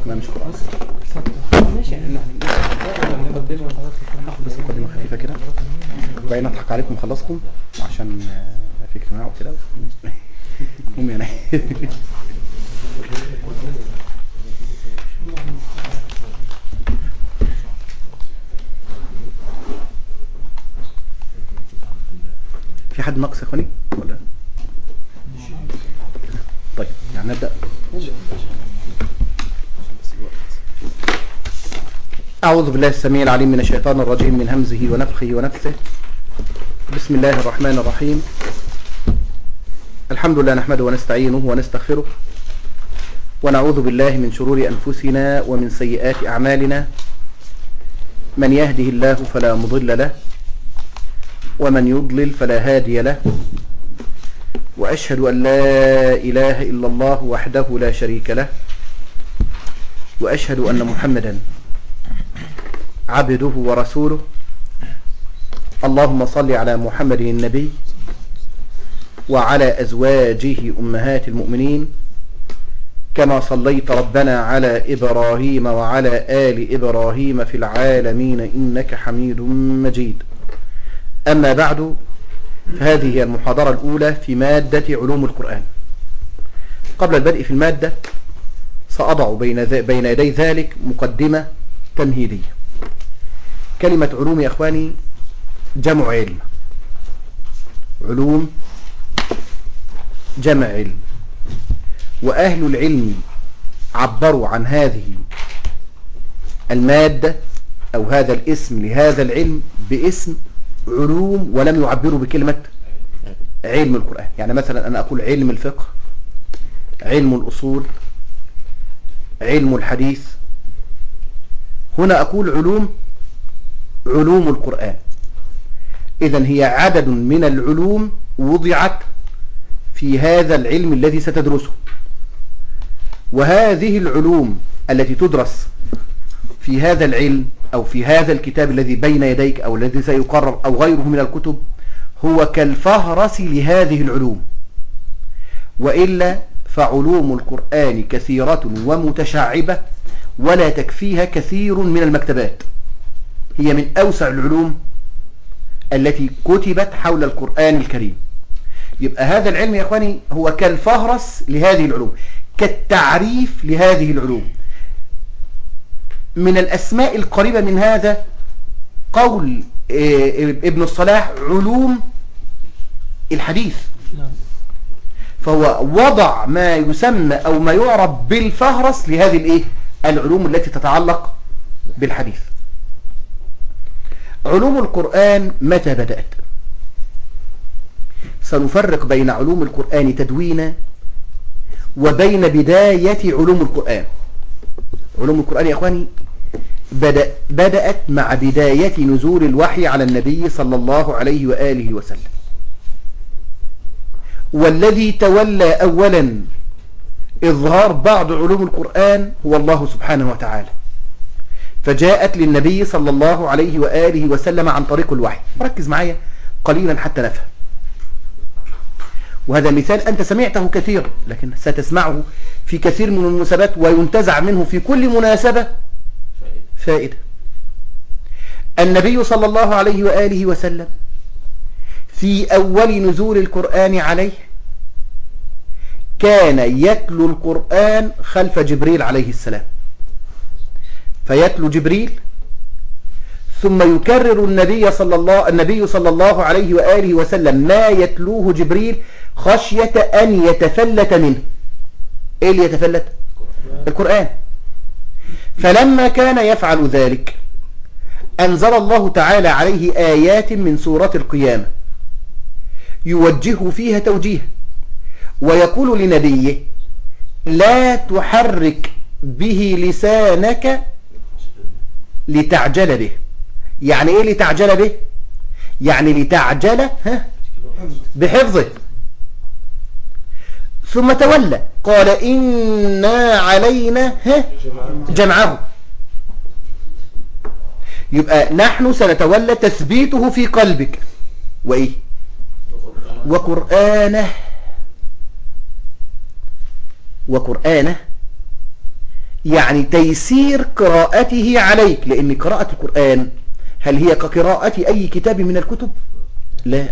ما مش قرآن ماشي يعني هاخد بس مقدمة خفيفة كده وبعدين اضحك عليكم اخلصكم عشان آه، في اجتماع وكده المهم يعني في حد ناقص يا اخواني ولا طيب يعني نبدأ أعوذ بالله السميع العليم من الشيطان الرجيم من همزه ونفخه ونفثه بسم الله الرحمن الرحيم الحمد لله نحمده ونستعينه ونستغفره ونعوذ بالله من شرور أنفسنا ومن سيئات أعمالنا من يهده الله فلا مضل له ومن يضلل فلا هادي له وأشهد أن لا إله إلا الله وحده لا شريك له وأشهد أن محمدا عبده ورسوله اللهم صل على محمد النبي وعلى أزواجه أمهات المؤمنين كما صليت ربنا على إبراهيم وعلى آل إبراهيم في العالمين إنك حميد مجيد أما بعد فهذه هي المحاضرة الأولى في مادة علوم القرآن قبل البدء في المادة سأضع بين, بين يدي ذلك مقدمة تمهيدية كلمة علوم يا أخواني جمع علم علوم جمع علم وأهل العلم عبروا عن هذه المادة أو هذا الاسم لهذا العلم باسم علوم ولم يعبروا بكلمة علم القرآن يعني مثلا أنا أقول علم الفقه علم الأصول علم الحديث هنا أقول علوم علوم القرآن إذا هي عدد من العلوم وضعت في هذا العلم الذي ستدرسه وهذه العلوم التي تدرس في هذا العلم أو في هذا الكتاب الذي بين يديك أو الذي سيقرر أو غيره من الكتب هو كالفهرس لهذه العلوم وإلا فعلوم القرآن كثيرة ومتشعبة ولا تكفيها كثير من المكتبات هي من أوسع العلوم التي كتبت حول القرآن الكريم يبقى هذا العلم يا أخواني هو كالفهرس لهذه العلوم كالتعريف لهذه العلوم من الأسماء القريبة من هذا قول ابن الصلاح علوم الحديث فهو وضع ما يسمى أو ما يعرف بالفهرس لهذه الايه العلوم التي تتعلق بالحديث علوم القرآن متى بدأت سنفرق بين علوم القرآن تدوينا وبين بداية علوم القرآن علوم القرآن يا أخواني بدأ بدأت مع بداية نزول الوحي على النبي صلى الله عليه وآله وسلم والذي تولى أولا إظهار بعض علوم القرآن هو الله سبحانه وتعالى فجاءت للنبي صلى الله عليه وآله وسلم عن طريق الوحي ركز معايا قليلا حتى نفهم وهذا مثال أنت سمعته كثير لكن ستسمعه في كثير من المناسبات وينتزع منه في كل مناسبة فائدة النبي صلى الله عليه وآله وسلم في أول نزول القرآن عليه كان يتلو القرآن خلف جبريل عليه السلام فيتلو جبريل ثم يكرر النبي صلى الله النبي صلى الله عليه وآله وسلم ما يتلوه جبريل خشية أن يتفلت منه إيه اللي يتفلت القرآن فلما كان يفعل ذلك أنزل الله تعالى عليه آيات من سورة القيامة يوجهه فيها توجيه ويقول لنبيه لا تحرك به لسانك لتعجل به يعني ايه لتعجل به يعني لتعجل ها بحفظه ثم تولى قال إنا علينا ها جمعه يبقى نحن سنتولى تثبيته في قلبك وإيه وقرآنه وقرآنه يعني تيسير قراءته عليك لأن قراءة القرآن هل هي كقراءة أي كتاب من الكتب لا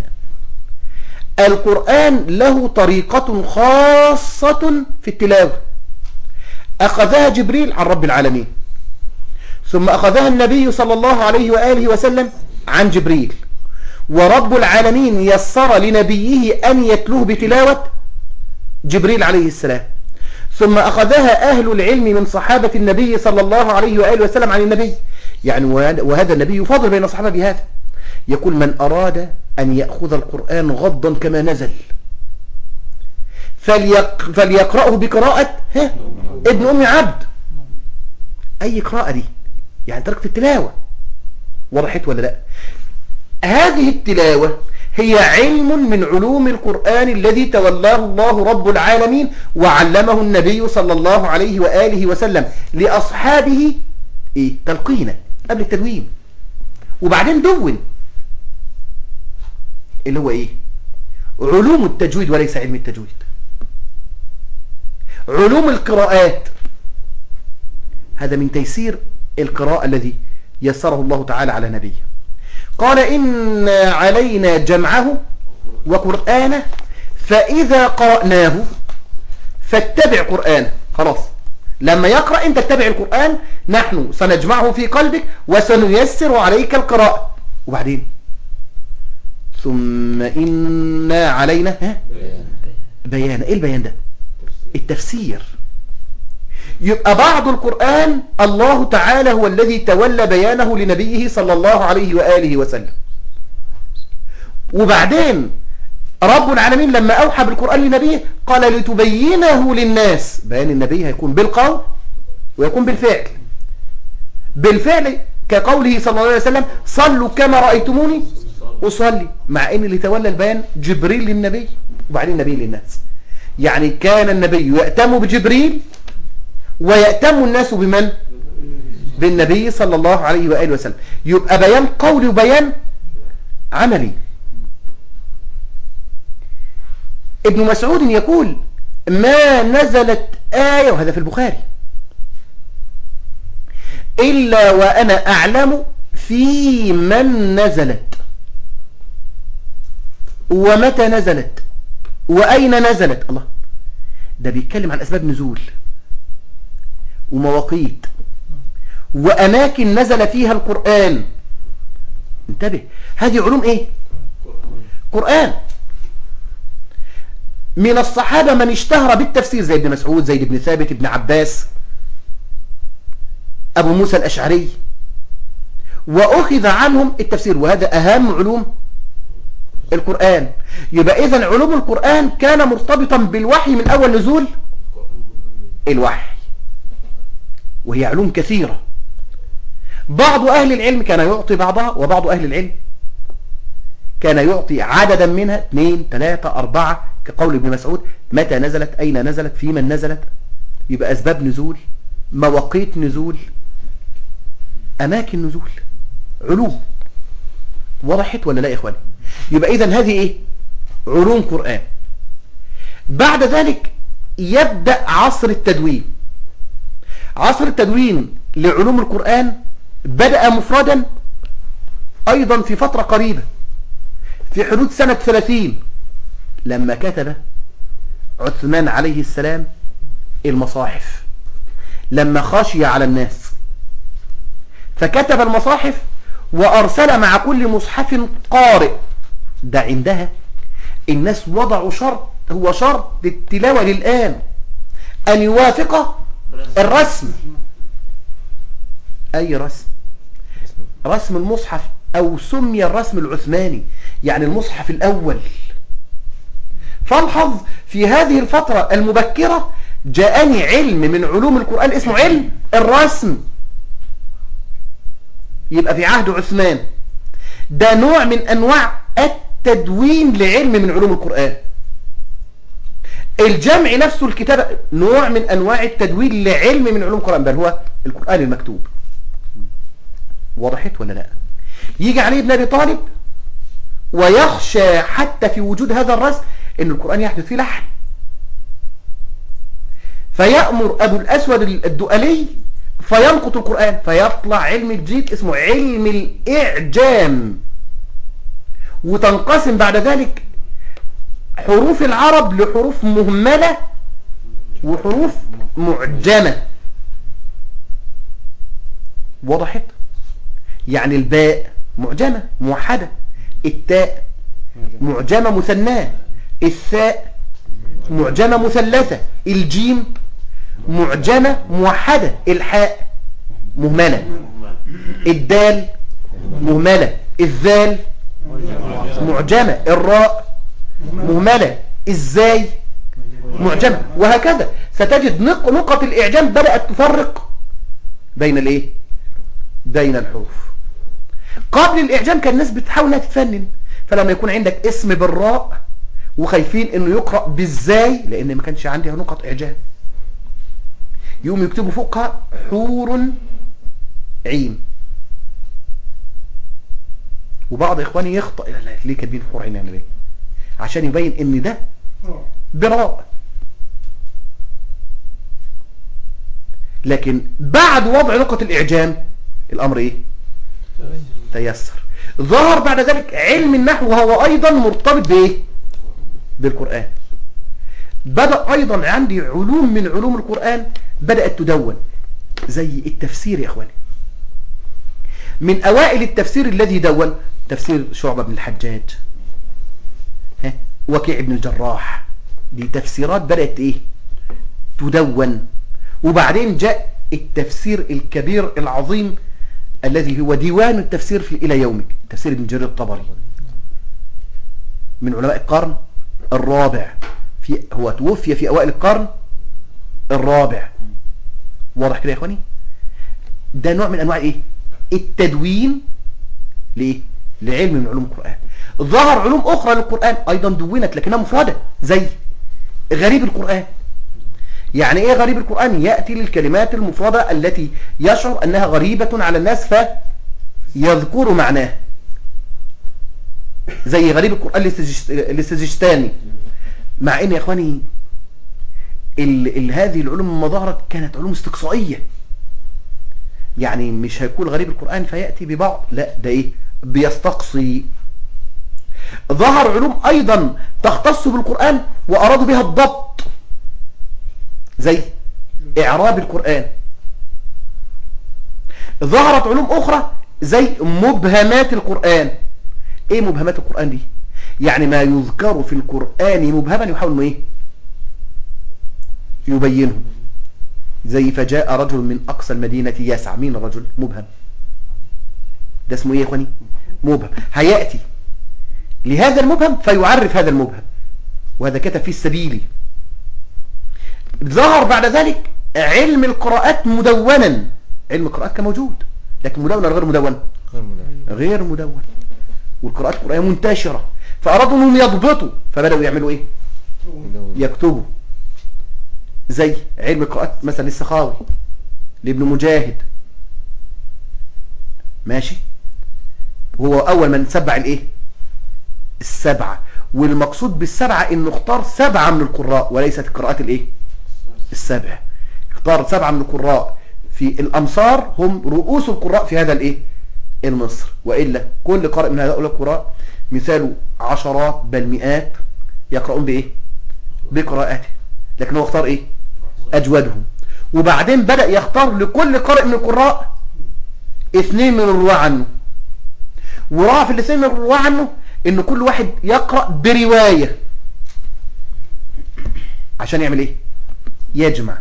القرآن له طريقة خاصة في التلاوة أخذها جبريل عن رب العالمين ثم أخذها النبي صلى الله عليه وآله وسلم عن جبريل ورب العالمين يسر لنبيه أن يتلوه بتلاوة جبريل عليه السلام ثم أخذها أهل العلم من صحابة النبي صلى الله عليه وآله وسلم عن النبي يعني وهذا النبي يفضل بين الصحابة بهذا يقول من أراد أن يأخذ القرآن غضا كما نزل فليق فليقرأه بقراءة ها ابن أم عبد أي قراءة دي يعني ترك في التلاوة وضحت ولا لا هذه التلاوة هي علم من علوم القرآن الذي تولاه الله رب العالمين وعلمه النبي صلى الله عليه وآله وسلم لأصحابه إيه؟ تلقينا قبل التدوين وبعدين دون اللي هو إيه علوم التجويد وليس علم التجويد علوم القراءات هذا من تيسير القراءة الذي يسره الله تعالى على نبيه قال إن علينا جمعه وقرآنه فإذا قرأناه فاتبع قرآنه خلاص لما يقرأ انت اتبع القرآن نحن سنجمعه في قلبك وسنيسر عليك القراءة وبعدين ثم إنا علينا ها بيان ايه البيان ده التفسير يبقى بعض القرآن الله تعالى هو الذي تولى بيانه لنبيه صلى الله عليه وآله وسلم وبعدين رب العالمين لما أوحى بالقرآن لنبيه قال لتبينه للناس بيان النبي هيكون بالقول ويكون بالفعل بالفعل كقوله صلى الله عليه وسلم صلوا كما رأيتموني أصلي مع أن اللي تولى البيان جبريل للنبي وبعدين النبي للناس يعني كان النبي يأتم بجبريل ويأتم الناس بمن بالنبي صلى الله عليه وآله وسلم يبقى بيان قولي وبيان عملي ابن مسعود يقول ما نزلت آية وهذا في البخاري إلا وأنا أعلم في من نزلت ومتى نزلت وأين نزلت الله ده بيتكلم عن أسباب نزول ومواقيت وأماكن نزل فيها القرآن انتبه هذه علوم ايه قرآن من الصحابة من اشتهر بالتفسير زي ابن مسعود زي ابن ثابت ابن عباس أبو موسى الأشعري وأخذ عنهم التفسير وهذا أهم علوم القرآن يبقى إذن علوم القرآن كان مرتبطا بالوحي من أول نزول الوحي وهي علوم كثيرة بعض أهل العلم كان يعطي بعضها وبعض أهل العلم كان يعطي عددا منها اثنين ثلاثة أربعة كقول ابن مسعود متى نزلت أين نزلت في من نزلت يبقى أسباب نزول مواقيت نزول أماكن نزول علوم وضحت ولا لا يا إخواني يبقى إذا هذه إيه علوم قرآن بعد ذلك يبدأ عصر التدوين عصر التدوين لعلوم القرآن بدأ مفردا أيضا في فترة قريبة في حدود سنة 30 لما كتب عثمان عليه السلام المصاحف لما خشي على الناس فكتب المصاحف وأرسل مع كل مصحف قارئ ده عندها الناس وضعوا شرط هو شرط للتلاوة للآن أن يوافق الرسم أي رسم رسم المصحف أو سمي الرسم العثماني يعني المصحف الأول فالحظ في هذه الفترة المبكرة جاءني علم من علوم القرآن اسمه علم الرسم يبقى في عهد عثمان ده نوع من أنواع التدوين لعلم من علوم القرآن الجمع نفسه الكتابة نوع من أنواع التدوين لعلم من علوم القرآن بل هو القرآن المكتوب وضحت ولا لا يجي علي ابن أبي طالب ويخشى حتى في وجود هذا الرسم ان القرآن يحدث فيه لحن فيأمر أبو الأسود الدؤلي فينقط القرآن فيطلع علم جديد اسمه علم الإعجام وتنقسم بعد ذلك حروف العرب لحروف مهملة وحروف معجمة وضحت يعني الباء معجمة موحدة التاء معجمة مثناة الثاء معجمة مثلثة الجيم معجمة موحدة الحاء مهملة الدال مهملة الذال معجمة الراء مهملة ازاي معجمة وهكذا ستجد نقط الإعجام بدأت تفرق بين الايه بين الحروف قبل الإعجام كان الناس بتحاول انها تتفنن فلما يكون عندك اسم بالراء وخايفين انه يقرأ بالزاي لان ما كانش عندها نقط إعجام يقوم يكتبوا فوقها حور عين وبعض اخواني يخطأ ليه كاتبين حور عين يعني ليه عشان يبين ان ده براء لكن بعد وضع نقطة الإعجام الأمر إيه تيسر ظهر بعد ذلك علم النحو وهو أيضا مرتبط بإيه بالقرآن بدأ أيضا عندي علوم من علوم القرآن بدأت تدون زي التفسير يا أخواني من أوائل التفسير الذي دون تفسير شعبة بن الحجاج وكيع بن الجراح دي تفسيرات بدأت إيه تدون وبعدين جاء التفسير الكبير العظيم الذي هو ديوان التفسير في إلى يومك تفسير ابن جرير الطبري من علماء القرن الرابع في هو توفي في أوائل القرن الرابع واضح كده يا إخواني ده نوع من أنواع إيه التدوين لإيه لعلم من علوم القرآن ظهر علوم أخرى للقرآن أيضا دونت لكنها مفردة زي غريب القرآن يعني ايه غريب القرآن يأتي للكلمات المفردة التي يشعر أنها غريبة على الناس فيذكر معناه زي غريب القرآن الاستجستاني مع ان يا اخواني ال ال هذه العلوم لما ظهرت كانت علوم استقصائية يعني مش هيكون غريب القرآن فيأتي ببعض لا ده ايه بيستقصي ظهر علوم ايضا تختص بالقرآن وارادوا بها الضبط زي اعراب القرآن ظهرت علوم اخرى زي مبهمات القرآن ايه مبهمات القرآن دي يعني ما يذكر في القرآن مبهما يحاول انه ايه يبينه زي فجاء رجل من اقصى المدينة يسعى مين الرجل مبهم ده اسمه ايه يا اخواني مبهم هيأتي لهذا المبهم فيعرف هذا المبهم وهذا كتب فيه السبيلي ظهر بعد ذلك علم القراءات مدونا علم القراءات كان موجود لكن مدون غير مدون غير مدون غير مدون والقراءات القرآنية منتشرة فأرادوا أنهم يضبطوا فبدأوا يعملوا إيه يكتبوا زي علم القراءات مثلا السخاوي لابن مجاهد ماشي هو أول من سبع الإيه السبعة والمقصود بالسبعة انه اختار سبعة من القراء وليست القراءات الايه السبع اختار سبعة من القراء في الامصار هم رؤوس القراء في هذا الايه المصر وإلا كل قارئ من هؤلاء القراء مثاله عشرات بل مئات يقرؤون بايه بقراءاته لكن هو اختار ايه اجودهم وبعدين بدأ يختار لكل قارئ من القراء اثنين من الرواة عنه ورأى في الاثنين من الرواة عنه ان كل واحد يقرأ برواية عشان يعمل ايه يجمع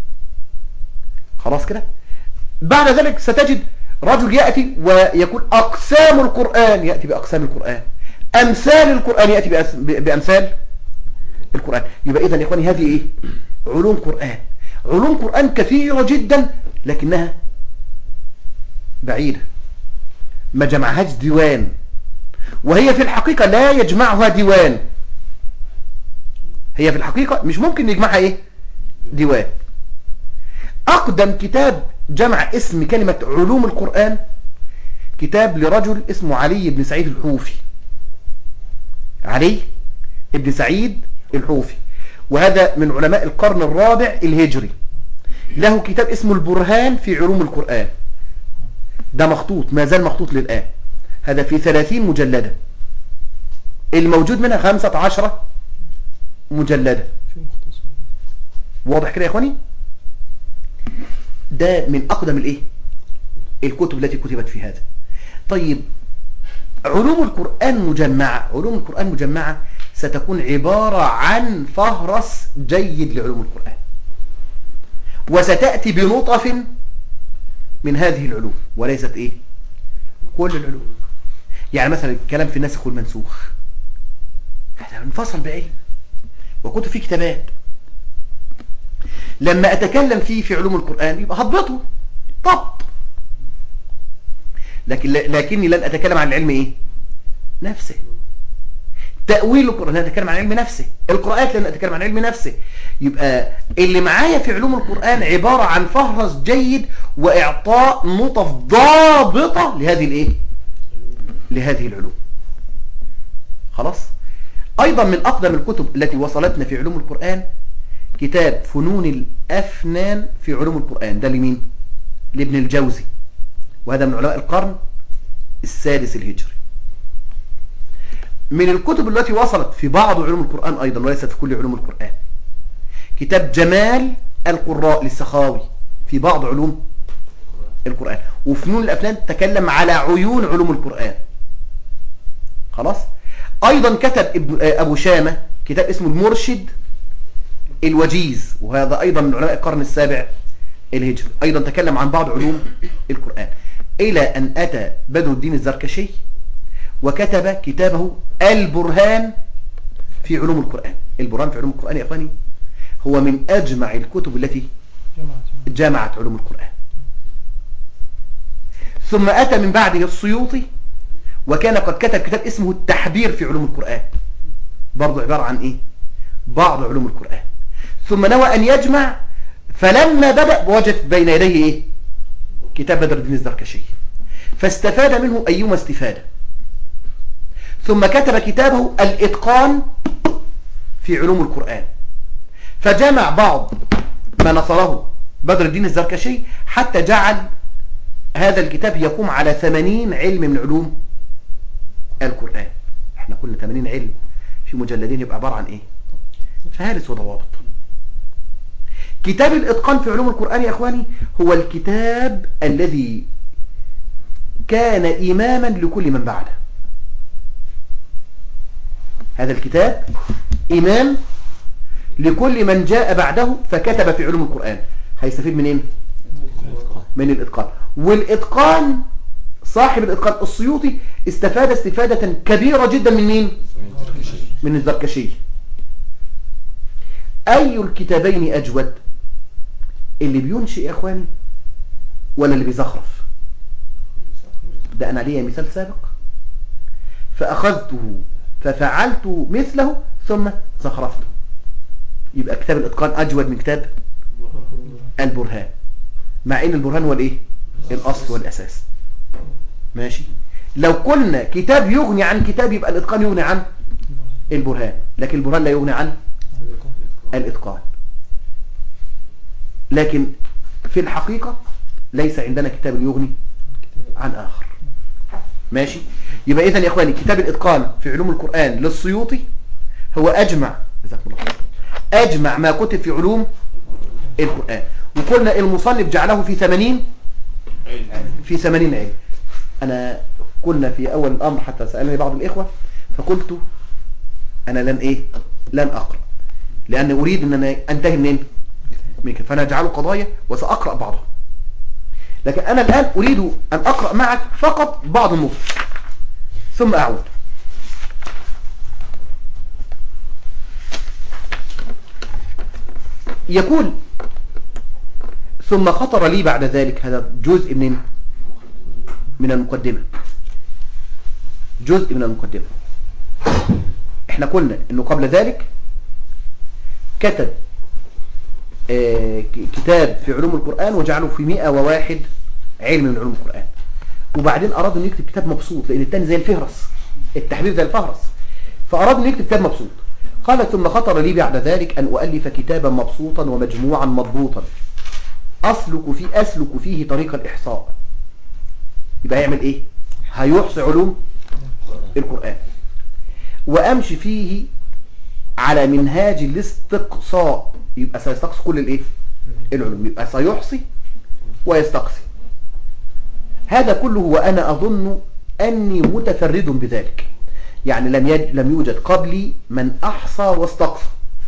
خلاص كده بعد ذلك ستجد رجل يأتي ويقول أقسام القرآن يأتي بأقسام القرآن أمثال القرآن يأتي بأمثال القرآن يبقى إذا يا إخواني هذه إيه علوم قرآن علوم قرآن كثيرة جدا لكنها بعيدة ما جمعهاش ديوان وهي في الحقيقة لا يجمعها ديوان هي في الحقيقة مش ممكن يجمعها ايه ديوان اقدم كتاب جمع اسم كلمة علوم القرآن كتاب لرجل اسمه علي بن سعيد الحوفي علي بن سعيد الحوفي وهذا من علماء القرن الرابع الهجري له كتاب اسمه البرهان في علوم القرآن ده مخطوط ما زال مخطوط للآن هذا في ثلاثين مجلدة الموجود منها خمسة عشرة مجلدة واضح كده يا اخواني ده من اقدم الايه الكتب التي كتبت في هذا طيب علوم القرآن مجمعة علوم القرآن مجمعة ستكون عبارة عن فهرس جيد لعلوم القرآن وستأتي بنطف من هذه العلوم وليست ايه كل العلوم يعني مثلا الكلام في الناسخ والمنسوخ هذا منفصل بعلم وكنت في كتابات لما أتكلم فيه في علوم القرآن يبقى هضبطه طب لكن لكني لن أتكلم عن العلم إيه نفسه تأويل القرآن لن أتكلم عن علم نفسه القراءات لن أتكلم عن علم نفسه يبقى اللي معايا في علوم القرآن عبارة عن فهرس جيد وإعطاء نطف ضابطة لهذه الإيه لهذه العلوم خلاص أيضا من أقدم الكتب التي وصلتنا في علوم القرآن كتاب فنون الأفنان في علوم القرآن ده لمين؟ لابن الجوزي وهذا من علماء القرن السادس الهجري من الكتب التي وصلت في بعض علوم القرآن أيضا وليست في كل علوم القرآن كتاب جمال القراء للسخاوي في بعض علوم القرآن وفنون الأفنان تكلم على عيون علوم القرآن خلاص أيضا كتب أبو شامة كتاب اسمه المرشد الوجيز وهذا أيضا من علماء القرن السابع الهجري أيضا تكلم عن بعض علوم القرآن إلى أن أتى بدر الدين الزركشي وكتب كتابه البرهان في علوم القرآن البرهان في علوم القرآن يا أخواني هو من أجمع الكتب التي جمعت علوم القرآن ثم أتى من بعده السيوطي وكان قد كتب كتاب اسمه التحبير في علوم القرآن برضو عبارة عن إيه بعض علوم القرآن ثم نوى أن يجمع فلما بدأ وجد بين يديه إيه؟ كتاب بدر الدين الزركشي فاستفاد منه أيما استفادة ثم كتب كتابه الإتقان في علوم القرآن فجمع بعض ما نصره بدر الدين الزركشي حتى جعل هذا الكتاب يقوم على 80 علم من علوم القرآن احنا كل 80 علم في مجلدين يبقى عبارة عن ايه فهارس وضوابط كتاب الإتقان في علوم القرآن يا أخواني هو الكتاب الذي كان إماما لكل من بعده هذا الكتاب إمام لكل من جاء بعده فكتب في علوم القرآن هيستفيد منين من الإتقان والإتقان صاحب الإتقان السيوطي استفاد استفادة كبيرة جدا من مين من الزركشي أي الكتابين أجود اللي بينشئ يا اخواني ولا اللي بيزخرف ده انا ليا مثال سابق فاخذته ففعلت مثله ثم زخرفته يبقى كتاب الاتقان اجود من كتاب البرهان مع ان البرهان هو الايه الاصل والاساس ماشي لو قلنا كتاب يغني عن كتاب يبقى الاتقان يغني عن البرهان لكن البرهان لا يغني عن الاتقان لكن في الحقيقة ليس عندنا كتاب يغني عن آخر ماشي يبقى إذن يا إخواني كتاب الإتقان في علوم القرآن للسيوطي هو أجمع جزاكم الله أجمع ما كتب في علوم القرآن وقلنا المصنف جعله في 80 في 80 علم أنا قلنا في أول الأمر حتى سألني بعض الإخوة فقلت أنا لن إيه لن أقرأ لأن أريد أن أنا أنتهي منين منك فنجعل قضايا وسأقرأ بعضها لكن أنا الآن أريد أن أقرأ معك فقط بعض النص ثم أعود يقول ثم خطر لي بعد ذلك هذا جزء من من المقدمة جزء من المقدمة احنا قلنا انه قبل ذلك كتب آه، كتاب في علوم القرآن وجعله في 101 علم من علوم القرآن وبعدين أراد أن يكتب كتاب مبسوط لأن التاني زي الفهرس التحرير زي الفهرس فأراد أن يكتب كتاب مبسوط قال ثم خطر لي بعد ذلك أن أؤلف كتابا مبسوطا ومجموعا مضبوطا أسلك, في أسلك فيه طريق الإحصاء يبقى هيعمل إيه هيحصي علوم القرآن وأمشي فيه على منهاج الاستقصاء يبقى سيستقصي كل الإيه العلوم يبقى سيحصي ويستقصي هذا كله وأنا أظن أني متفرد بذلك يعني لم لم يوجد قبلي من أحصى واستقصى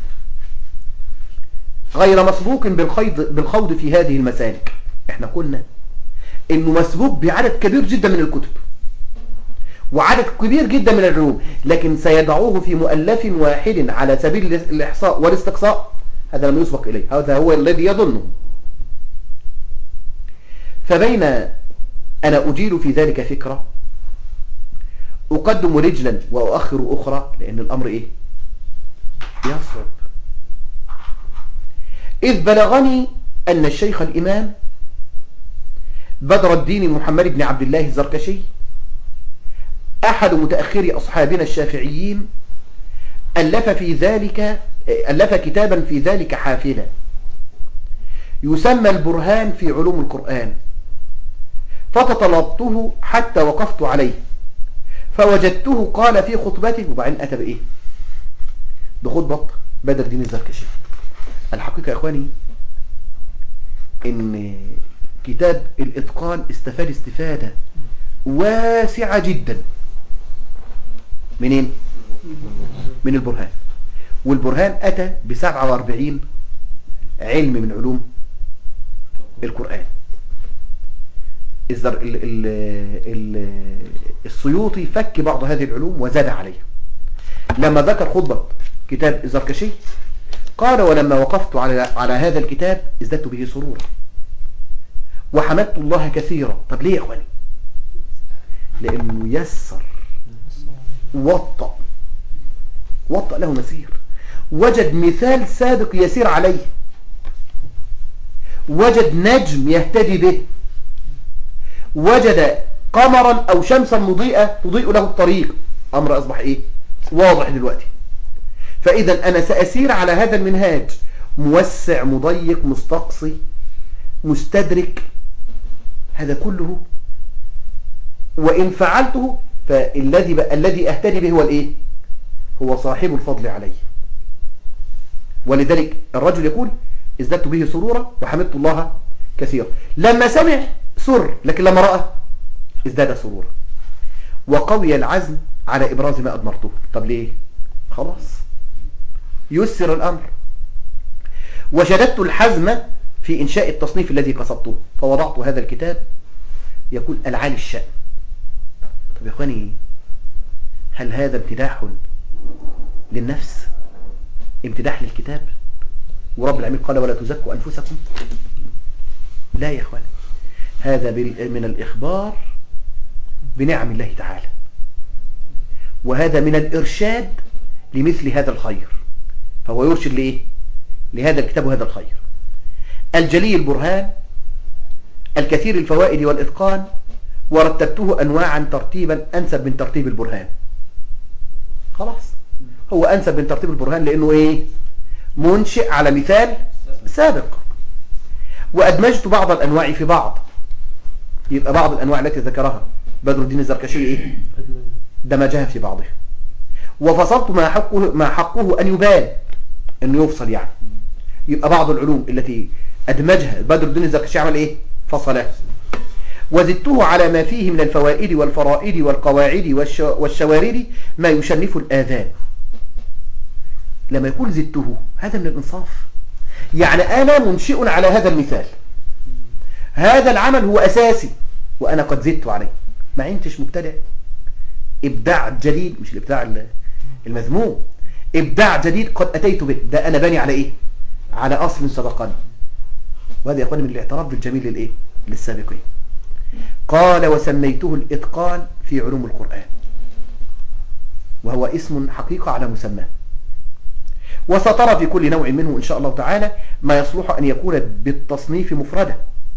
غير مسبوق بالخيض بالخوض في هذه المسالك احنا قلنا انه مسبوق بعدد كبير جدا من الكتب وعدد كبير جدا من العلوم لكن سيضعوه في مؤلف واحد على سبيل الإحصاء والاستقصاء هذا لم يسبق إليه هذا هو الذي يظنه فبين أنا أجيل في ذلك فكرة أقدم رجلا وأؤخر أخرى لأن الأمر إيه يصعب إذ بلغني أن الشيخ الإمام بدر الدين محمد بن عبد الله الزركشي أحد متأخري أصحابنا الشافعيين ألف في ذلك ألف كتابا في ذلك حافلا يسمى البرهان في علوم القرآن فتطلبته حتى وقفت عليه فوجدته قال في خطبته وبعدين أتى بإيه بخطبة بدر الدين الزركشي الحقيقة يا إخواني إن كتاب الإتقان استفاد استفادة واسعة جدا منين من البرهان والبرهان أتى بسبعة واربعين علم من علوم القرآن الزر... ال... ال... ال... السيوطي فك بعض هذه العلوم وزاد عليها لما ذكر خطبة كتاب الزركشي قال ولما وقفت على, على هذا الكتاب ازددت به سرورا وحمدت الله كثيرا طب ليه يا اخواني لانه يسر وطأ وطأ له مسير وجد مثال سابق يسير عليه وجد نجم يهتدي به وجد قمرا أو شمسا مضيئة تضيء له الطريق أمر أصبح إيه واضح دلوقتي فإذا أنا سأسير على هذا المنهاج موسع مضيق مستقصي مستدرك هذا كله وإن فعلته فالذي الذي أهتدي به هو الإيه هو صاحب الفضل عليه ولذلك الرجل يقول ازددت به سرورا وحمدت الله كثيرا لما سمع سر لكن لما رأى ازداد سرورا وقوي العزم على إبراز ما أضمرته طب ليه خلاص يسر الأمر وشددت الحزم في إنشاء التصنيف الذي قصدته فوضعت هذا الكتاب يقول العالي الشأن طب يا أخواني هل هذا امتداح للنفس امتداح للكتاب ورب العالمين قال ولا تزكوا أنفسكم لا يا أخواني هذا من الإخبار بنعم الله تعالى وهذا من الإرشاد لمثل هذا الخير فهو يرشد لإيه لهذا الكتاب وهذا الخير الجلي البرهان الكثير الفوائد والإتقان ورتبته أنواعا ترتيبا أنسب من ترتيب البرهان خلاص هو أنسب من ترتيب البرهان لأنه إيه منشئ على مثال سابق وأدمجت بعض الأنواع في بعض يبقى بعض الأنواع التي ذكرها بدر الدين الزركشي إيه؟ دمجها في بعضها وفصلت ما حقه, ما حقه أن يبان أنه يفصل يعني يبقى بعض العلوم التي أدمجها بدر الدين الزركشي عمل إيه فصلها وزدته على ما فيه من الفوائد والفرائد والقواعد والشوارد ما يشنف الآذان لما يقول زدته هذا من الإنصاف يعني أنا منشئ على هذا المثال هذا العمل هو أساسي وأنا قد زدت عليه ما انتش مبتدع إبداع جديد مش الإبداع المذموم إبداع جديد قد أتيت به ده أنا باني على إيه على أصل سبقني وهذا يا أخواني من الاعتراف بالجميل للإيه للسابقين قال وسميته الإتقان في علوم القرآن وهو اسم حقيقة على مسماه وسترى في كل نوع منه إن شاء الله تعالى ما يصلح أن يكون بالتصنيف مفردا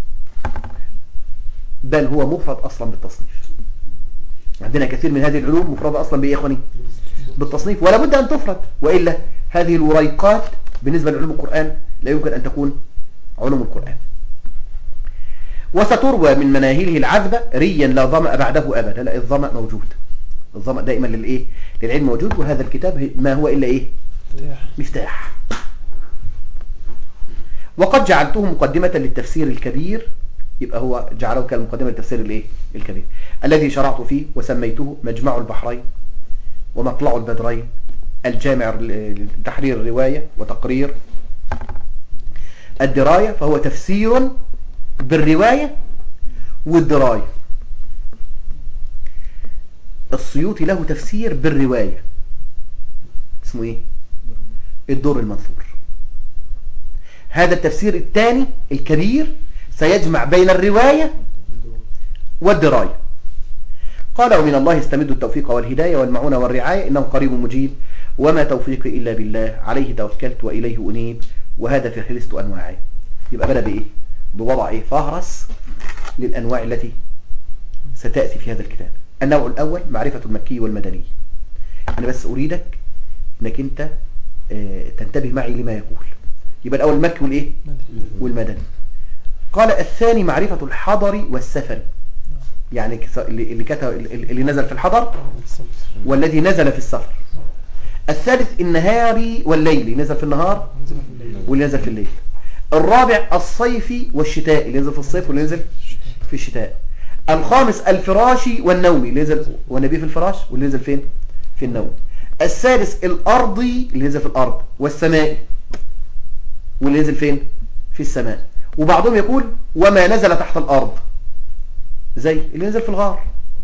بل هو مفرد أصلا بالتصنيف عندنا كثير من هذه العلوم مفردة أصلا بإيه يا أخواني بالتصنيف ولا بد أن تفرد وإلا هذه الوريقات بالنسبة لعلوم القرآن لا يمكن أن تكون علوم القرآن وستروى من مناهله العذبة ريا لا ظمأ بعده أبدا لا الظمأ موجود الظمأ دائما للإيه للعلم موجود وهذا الكتاب ما هو إلا إيه مفتاح وقد جعلته مقدمة للتفسير الكبير يبقى هو جعله كالمقدمة للتفسير الايه الكبير الذي شرعت فيه وسميته مجمع البحرين ومطلع البدرين الجامع لتحرير الرواية وتقرير الدراية فهو تفسير بالرواية والدراية السيوطي له تفسير بالرواية اسمه ايه الدور المنثور هذا التفسير الثاني الكبير سيجمع بين الرواية والدراية قال ومن الله استمد التوفيق والهداية والمعونة والرعاية إنه قريب مجيب وما توفيقي إلا بالله عليه توكلت وإليه أنيب وهذا في فهرست أنواعه يبقى بدأ بإيه بوضع إيه فهرس للأنواع التي ستأتي في هذا الكتاب النوع الأول معرفة المكي والمدني أنا بس أريدك أنك أنت آه، تنتبه معي لما يقول يبقى الأول المكي والإيه والمدني قال الثاني معرفة الحضر والسفر يعني اللي كتب اللي نزل في الحضر والذي نزل في السفر الثالث النهاري والليلي نزل في النهار واللي نزل في الليل الرابع الصيفي والشتاء اللي نزل في الصيف واللي نزل في الشتاء الخامس الفراشي والنومي اللي نزل والنبي في الفراش واللي نزل فين في النوم السادس الأرضي اللي نزل في الأرض والسمائي واللي نزل فين في السماء وبعضهم يقول وما نزل تحت الأرض زي اللي نزل في الغار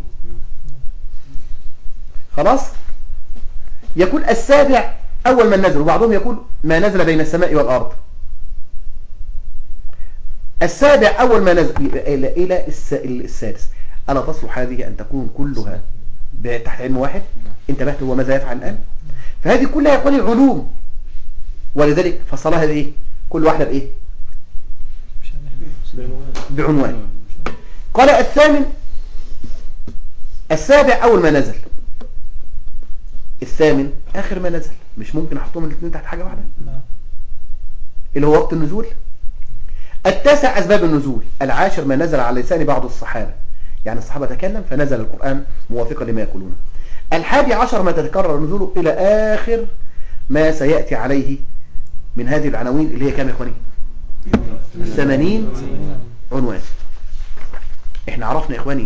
خلاص يقول السابع أول من نزل وبعضهم يقول ما نزل بين السماء والأرض السابع أول ما نزل إلى إلى السادس ألا تصلح هذه أن تكون كلها تحت علم واحد انتبهت هو ماذا يفعل الآن فهذه كلها يقول علوم ولذلك فصلها بإيه كل واحدة بإيه بعنوان قال الثامن السابع أول ما نزل الثامن آخر ما نزل مش ممكن أحطهم الاثنين تحت حاجة واحدة اللي هو وقت النزول التاسع أسباب النزول العاشر ما نزل على لسان بعض الصحابة يعني الصحابة تكلم فنزل القرآن موافقا لما يقولون الحادي عشر ما تتكرر نزوله إلى آخر ما سيأتي عليه من هذه العناوين اللي هي كام يا إخواني ثمانين عنوان احنا عرفنا يا إخواني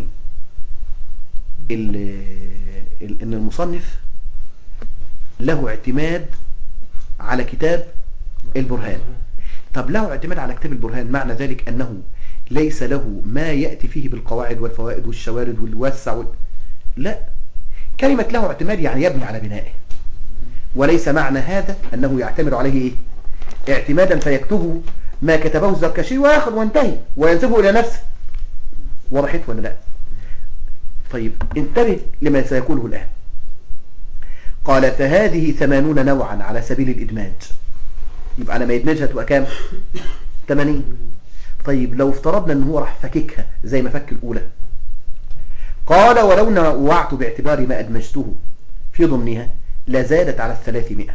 ان المصنف له اعتماد على كتاب البرهان طب له اعتماد على كتاب البرهان معنى ذلك أنه ليس له ما يأتي فيه بالقواعد والفوائد والشوارد والوسع وال... لا كلمة له اعتماد يعني يبني على بنائه وليس معنى هذا أنه يعتمد عليه إيه؟ اعتمادا فيكتبه ما كتبه الزركشي وياخذ وانتهي وينسبه إلى نفسه وضحت ولا لا طيب انتبه لما سيقوله الآن قال فهذه ثمانون نوعا على سبيل الإدماج يبقى لما يدمجها تبقى كام 80 طيب لو افترضنا ان هو راح فككها زي ما فك الأولى قال ولو نوعت باعتبار ما أدمجته في ضمنها لزادت على الثلاثمائة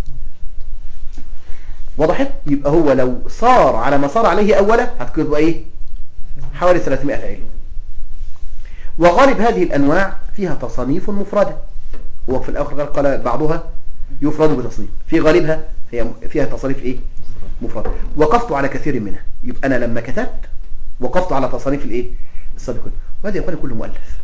وضحت يبقى هو لو صار على ما صار عليه أولا هتكتبه ايه حوالي 300 علم وغالب هذه الأنواع فيها تصانيف مفردة وفي الآخر قال بعضها يفرد بتصنيف في غالبها هي فيها تصانيف ايه مفردة وقفت على كثير منها يبقى أنا لما كتبت وقفت على تصانيف الايه السابقين وهذا يقول كل مؤلف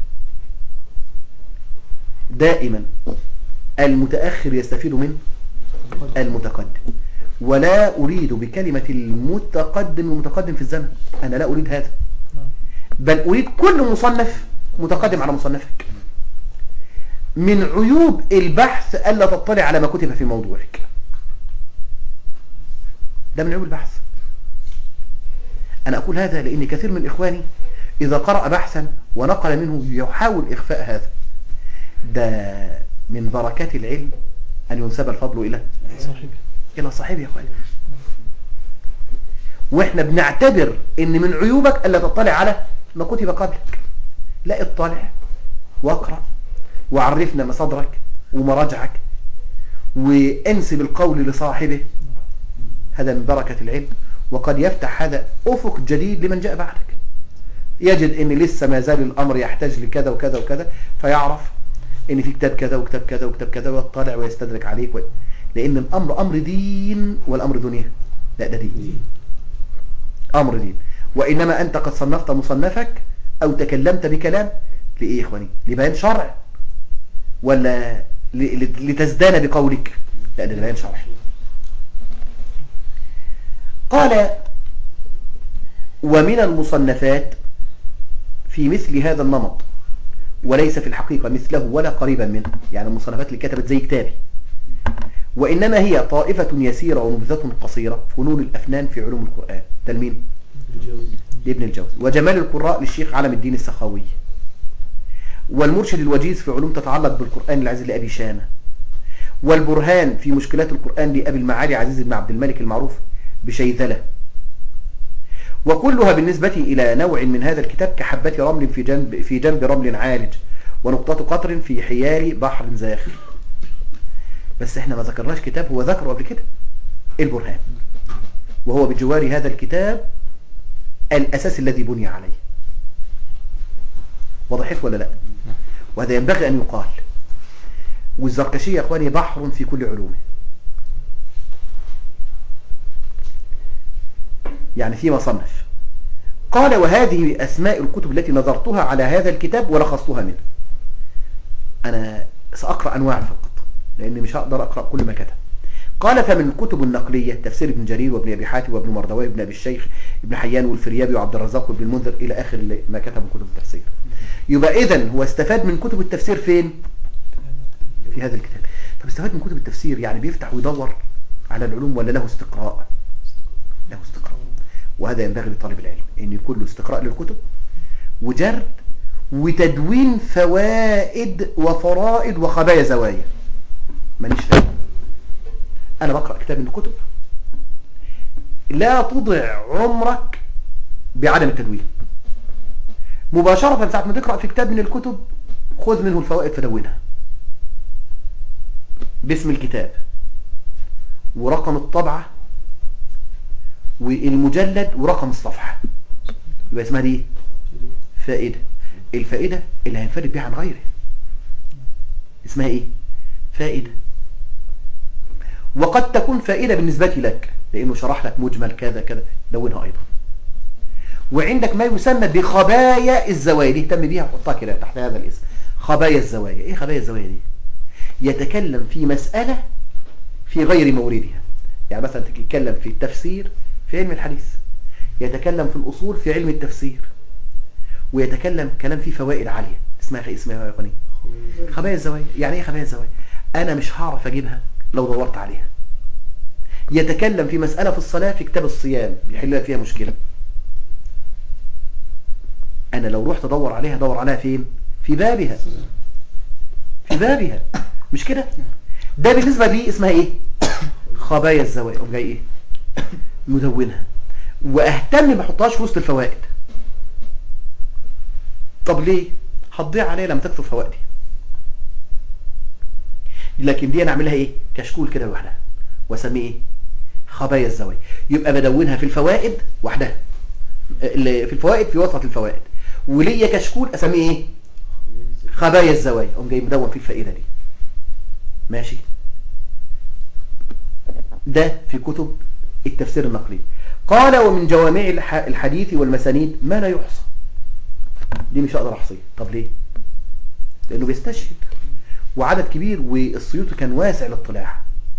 دائما المتأخر يستفيد من المتقدم ولا أريد بكلمة المتقدم المتقدم في الزمن أنا لا أريد هذا بل أريد كل مصنف متقدم على مصنفك من عيوب البحث ألا تطلع على ما كتب في موضوعك ده من عيوب البحث أنا أقول هذا لأن كثير من إخواني إذا قرأ بحثا ونقل منه يحاول إخفاء هذا ده من بركات العلم أن ينسب الفضل إلى صاحبه إلى صاحبه يا أخواني وإحنا بنعتبر إن من عيوبك ألا تطلع على ما كتب قبلك لا اطلع واقرأ وعرفنا مصادرك ومراجعك وانسب القول لصاحبه هذا من بركة العلم وقد يفتح هذا أفق جديد لمن جاء بعدك يجد ان لسه ما زال الامر يحتاج لكذا وكذا وكذا فيعرف ان في كتاب كذا وكتاب كذا وكتاب كذا ويطلع ويستدرك عليك و... لان الامر امر دين والامر دنيا لا ده دين امر دين وانما انت قد صنفت مصنفك او تكلمت بكلام لايه يا اخواني لبيان شرع ولا لتزدان بقولك لا ده بيان شرع قال ومن المصنفات في مثل هذا النمط وليس في الحقيقة مثله ولا قريبا منه يعني المصنفات اللي كتبت زي كتابي وإنما هي طائفة يسيرة ونبذة قصيرة فنون الأفنان في علوم القرآن تلمين لابن الجوزي وجمال القراء للشيخ علم الدين السخاوي والمرشد الوجيز في علوم تتعلق بالقرآن العزيز لأبي شامة والبرهان في مشكلات القرآن لأبي المعالي عزيز بن عبد الملك المعروف بشيذلة وكلها بالنسبة إلى نوع من هذا الكتاب كحبة رمل في جنب, في جنب رمل عالج ونقطة قطر في حيال بحر زاخر بس احنا ما ذكرناش كتاب هو ذكره قبل كده البرهان وهو بجوار هذا الكتاب الأساس الذي بني عليه وضحت ولا لا وهذا ينبغي أن يقال والزركشي يا أخواني بحر في كل علومه يعني في مصنف قال وهذه أسماء الكتب التي نظرتها على هذا الكتاب ولخصتها منه أنا سأقرأ أنواع فقط لأني مش هقدر أقرأ كل ما كتب قال فمن الكتب النقلية تفسير ابن جرير وابن أبي حاتم وابن مردوي وابن أبي الشيخ ابن حيان والفريابي وعبد الرزاق وابن المنذر إلى آخر ما كتبوا كتب التفسير يبقى إذن هو استفاد من كتب التفسير فين في هذا الكتاب طب استفاد من كتب التفسير يعني بيفتح ويدور على العلوم ولا له استقراء له استقراء وهذا ينبغي لطالب العلم ان يكون له استقراء للكتب وجرد وتدوين فوائد وفرائد وخبايا زوايا مانيش فاهم انا بقرأ كتاب من الكتب لا تضع عمرك بعدم التدوين مباشرة ساعة ما تقرأ في كتاب من الكتب خذ منه الفوائد فدونها باسم الكتاب ورقم الطبعة والمجلد ورقم الصفحة يبقى اسمها دي فائدة الفائدة اللي هينفرد بها عن غيره اسمها ايه فائدة وقد تكون فائدة بالنسبة لك لانه شرح لك مجمل كذا كذا دونها ايضا وعندك ما يسمى بخبايا الزوايا دي اهتم بيها وحطها كده تحت هذا الاسم خبايا الزوايا ايه خبايا الزوايا دي يتكلم في مسألة في غير موردها يعني مثلا تتكلم في التفسير في علم الحديث يتكلم في الأصول في علم التفسير ويتكلم كلام فيه فوائد عالية اسمها اسمها يا قني خبايا الزوايا يعني ايه خبايا الزوايا انا مش هعرف اجيبها لو دورت عليها يتكلم في مسألة في الصلاة في كتاب الصيام يحل فيها مشكلة انا لو رحت ادور عليها ادور عليها فين في بابها في بابها مش كده ده بالنسبة لي اسمها ايه خبايا الزوايا جاي ايه مدونها واهتم ما احطهاش في وسط الفوائد طب ليه هتضيع عليا لما تكتب فوائدي لكن دي انا اعملها ايه كشكول كده لوحدها واسميه ايه خبايا الزوايا يبقى بدونها في الفوائد وحدها في الفوائد في وسط الفوائد وليا كشكول اسميه ايه خبايا الزوايا اقوم جاي مدون فيه الفائده دي ماشي ده في كتب التفسير النقلي قال ومن جوامع الحديث والمسانيد ما لا يحصى دي مش هقدر احصيه طب ليه لانه بيستشهد وعدد كبير والسيوط كان واسع الاطلاع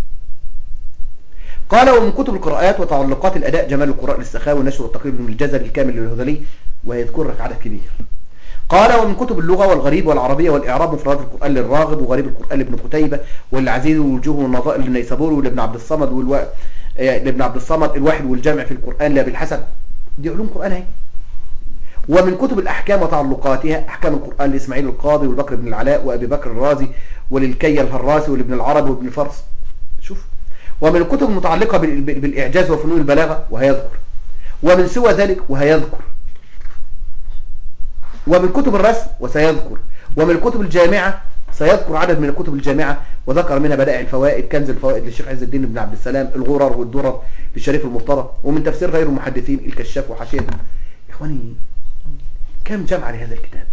قال ومن كتب القراءات وتعلقات الأداء جمال القراء للسخاوي والنشر والتقريب من الجزر الكامل للهذلي ويذكر لك عدد كبير قال ومن كتب اللغة والغريب والعربية والإعراب مفردات القرآن للراغب وغريب القرآن لابن قتيبة والعزيز والوجوه والنظائر للنيسابوري ولابن عبد الصمد والو... لابن عبد الصمد الواحد والجمع في القرآن لابي الحسن دي علوم قرآن اهي ومن كتب الأحكام وتعلقاتها أحكام القرآن لإسماعيل القاضي والبكر بن العلاء وأبي بكر الرازي وللكي الهراسي ولابن العربي وابن فارس شوف ومن الكتب المتعلقة بالإعجاز وفنون البلاغة وهيذكر ومن سوى ذلك وهيذكر ومن كتب الرسم وسيذكر ومن الكتب الجامعة سيذكر عدد من الكتب الجامعة وذكر منها بدائع الفوائد كنز الفوائد للشيخ عز الدين بن عبد السلام الغرر والدرر للشريف المرتضى ومن تفسير غير المحدثين الكشاف وحاشيه إخواني كم جمع لهذا الكتاب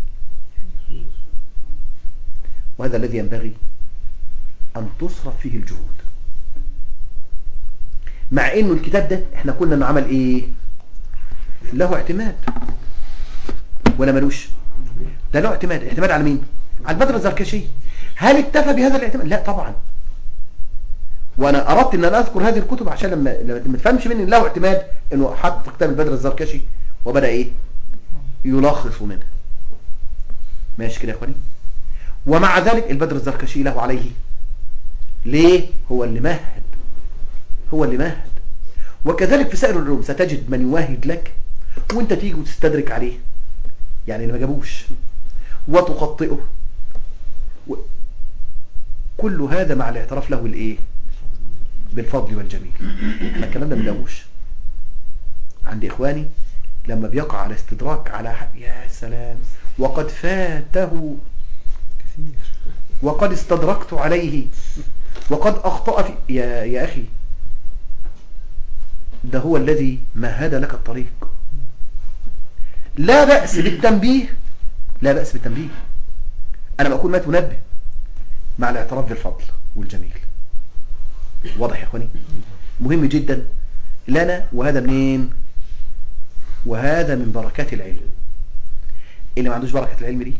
وهذا الذي ينبغي أن تصرف فيه الجهود مع انه الكتاب ده احنا قلنا انه عمل ايه له اعتماد ولا ملوش ده له اعتماد اعتماد على مين على البدر الزركشي هل اكتفى بهذا الاعتماد لا طبعا وانا اردت ان انا اذكر هذه الكتب عشان لما لما ما تفهمش مني له اعتماد انه حط كتاب البدر الزركشي وبدا ايه يلخص منه ماشي كده يا اخواني ومع ذلك البدر الزركشي له عليه ليه هو اللي مهد هو اللي مهد وكذلك في سائر العلوم ستجد من يواهد لك وانت تيجي وتستدرك عليه يعني اللي ما جابوش وتخطئه و... كل هذا مع الاعتراف له بالايه بالفضل والجميل احنا الكلام ده ما بنلاقوش عند اخواني لما بيقع على استدراك على حق يا سلام وقد فاته كثير وقد استدركت عليه وقد اخطأ في يا يا اخي ده هو الذي مهد لك الطريق لا بأس بالتنبيه لا بأس بالتنبيه أنا بقول ما تنبه مع الاعتراف بالفضل والجميل واضح يا اخواني مهم جدا لنا وهذا منين وهذا من بركات العلم اللي ما عندوش بركة العلم دي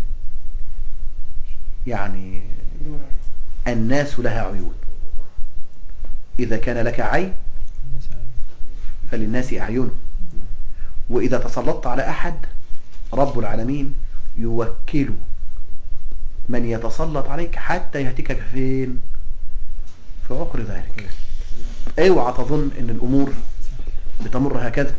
يعني الناس لها عيون إذا كان لك عين فللناس أعين وإذا تسلطت على أحد رب العالمين يوكل من يتسلط عليك حتى يهتكك فين في عقر ذلك اوعى تظن ان الامور بتمر هكذا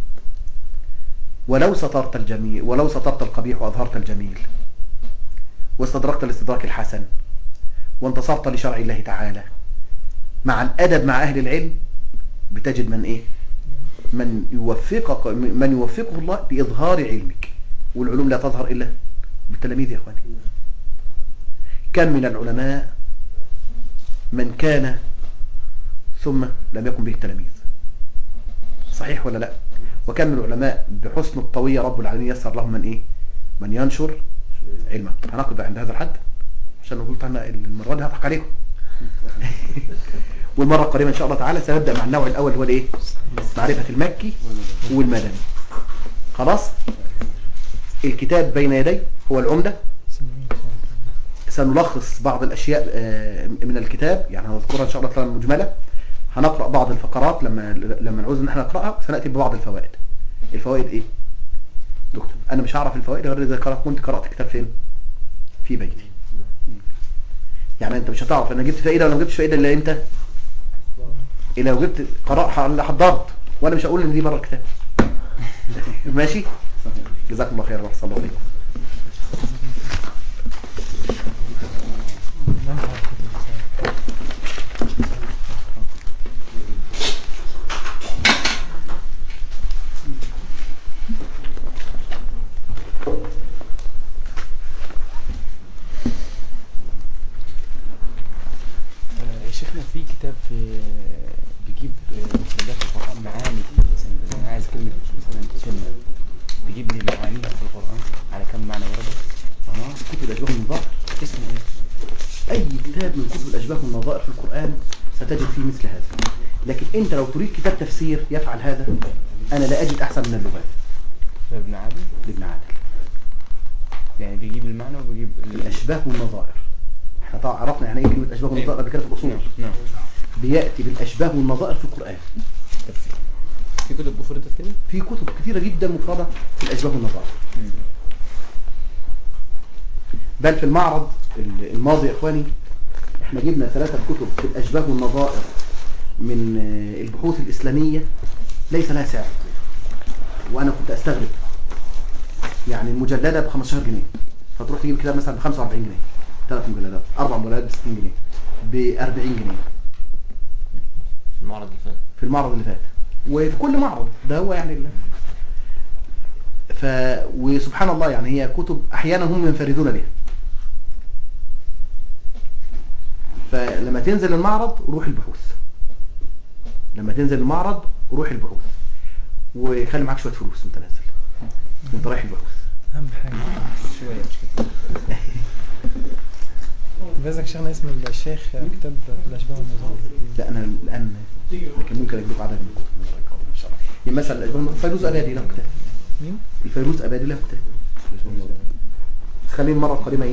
ولو سترت الجميل ولو سترت القبيح واظهرت الجميل واستدركت الاستدراك الحسن وانتصرت لشرع الله تعالى مع الادب مع اهل العلم بتجد من ايه من يوفقك من يوفقه الله بإظهار علمك والعلوم لا تظهر إلا بالتلاميذ يا أخواني كم من العلماء من كان ثم لم يكن به التلاميذ صحيح ولا لا وكم من العلماء بحسن الطوية رب العالمين يسر لهم من إيه من ينشر علمه هنقف عند هذا الحد عشان لو قلت أنا المرة دي هضحك عليكم والمرة القريبة إن شاء الله تعالى سنبدأ مع النوع الأول هو الإيه معرفة المكي والمدني خلاص الكتاب بين يدي هو العمدة سنلخص بعض الأشياء من الكتاب يعني هنذكرها إن شاء الله تعالى مجملة هنقرأ بعض الفقرات لما لما نعوز ان احنا نقرأها سنأتي ببعض الفوائد الفوائد ايه دكتور انا مش هعرف الفوائد غير اذا قرأت كنت قرأت كتاب فين في بيتي يعني انت مش هتعرف انا جبت فائدة ولا ما جبتش فائدة الا امتى الا لو جبت قراء حضرت وانا مش هقول ان دي بره الكتاب ماشي جزاكم الله خير واحسن الله عليكم شيخنا في كتاب في بيجيب مفردات القرآن معاني مثلا انا عايز كلمة مثلا سنة بيجيب لي معانيها في القرآن على كم معنى وردت اه كتب الاشباه والنظائر اسمه ايه؟ اي كتاب من كتب الاشباه والنظائر في القرآن ستجد فيه مثل هذا لكن انت لو تريد كتاب تفسير يفعل هذا انا لا اجد احسن من اللغات ابن عادل لابن عادل يعني بيجيب المعنى وبيجيب ال- الاشباه والنظائر احنا طبعا عرفنا يعني ايه كلمه اشباه والنظائر قبل كده في الاصول نعم نعم بياتي بالاشباه والنظائر في القرآن في كتب مفردة كده؟ في كتب كثيرة جدا مفردة في الأشباه والنظائر مم. بل في المعرض الماضي يا إخواني احنا جبنا ثلاثة كتب في الأشباه والنظائر من آه، البحوث الإسلامية ليس لها سعر وأنا كنت أستغرب يعني المجلدة ب 15 جنيه فتروح تجيب كتاب مثلا ب 45 جنيه ثلاث مجلدات أربع مجلدات ب 60 جنيه ب 40 جنيه المعرض اللي فات في المعرض اللي فات وفي كل معرض ده هو يعني ال... ف وسبحان الله يعني هي كتب احيانا هم ينفردون بها فلما تنزل المعرض روح البحوث لما تنزل المعرض روح البحوث وخلي معاك شويه فلوس وانت نازل وانت رايح البحوث اهم حاجه شويه مش كده بإذنك شيخنا اسم الشيخ كتاب الاشباه والنظام لا انا الان لكن ممكن اجيب عدد من الكتب من القادمة ان شاء الله يعني مثلا الأشباه والنظام، فيروز ابادي له كتاب مين؟ الفيروز ابادي له كتاب بس خلينا المره القادمه